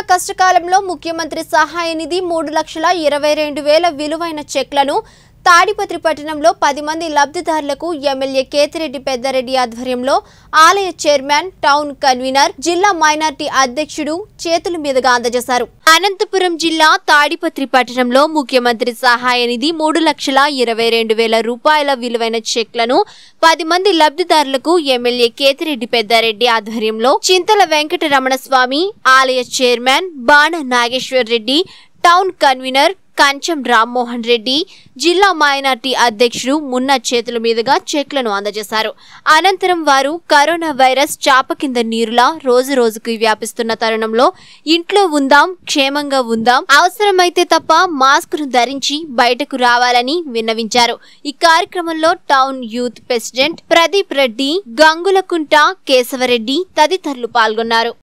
కష్టకాలంలో ముఖ్యమంత్రి సహాయ నిధి మూడు లక్షల ఇరవై రెండు వేల విలువైన చెక్లను తాడిపత్రి పట్టణంలో పది మంది లబ్ధిదారులకు ఎమ్మెల్యే కేతిరెడ్డి పెద్దారెడ్డి ఆధ్వర్యంలో ఆలయ చైర్మన్ టౌన్ కన్వీనర్ జిల్లా మైనార్టీ అధ్యక్షుడు చేతుల మీదుగా అందజేశారు అనంతపురం జిల్లా తాడిపత్రి పట్టణంలో ముఖ్యమంత్రి సహాయ నిధి మూడు లక్షల ఇరవై రెండు వేల రూపాయల విలువైన చెక్లను పది మంది లబ్ధిదారులకు ఎమ్మెల్యే కేతిరెడ్డి పెద్దారెడ్డి ఆధ్వర్యంలో చింతల వెంకటరమణ స్వామి ఆలయ చైర్మన్ బాణ నాగేశ్వర్ రెడ్డి టౌన్ కన్వీనర్ కంచం రామ్మోహన్ రెడ్డి జిల్లా మైనార్టీ అధ్యక్షుడు మున్నా చేతుల మీదుగా చెక్లను అందజేశారు అనంతరం వారు కరోనా వైరస్ చాప కింద నీరులా రోజు రోజుకు వ్యాపిస్తున్న తరుణంలో ఇంట్లో ఉందాం క్షేమంగా ఉందాం అవసరమైతే తప్ప మాస్కును ధరించి బయటకు రావాలని విన్నవించారు ఈ కార్యక్రమంలో town youth president Pradeep Reddy Gangulakunta Keshavareddy తదితరులు పాల్గొన్నారు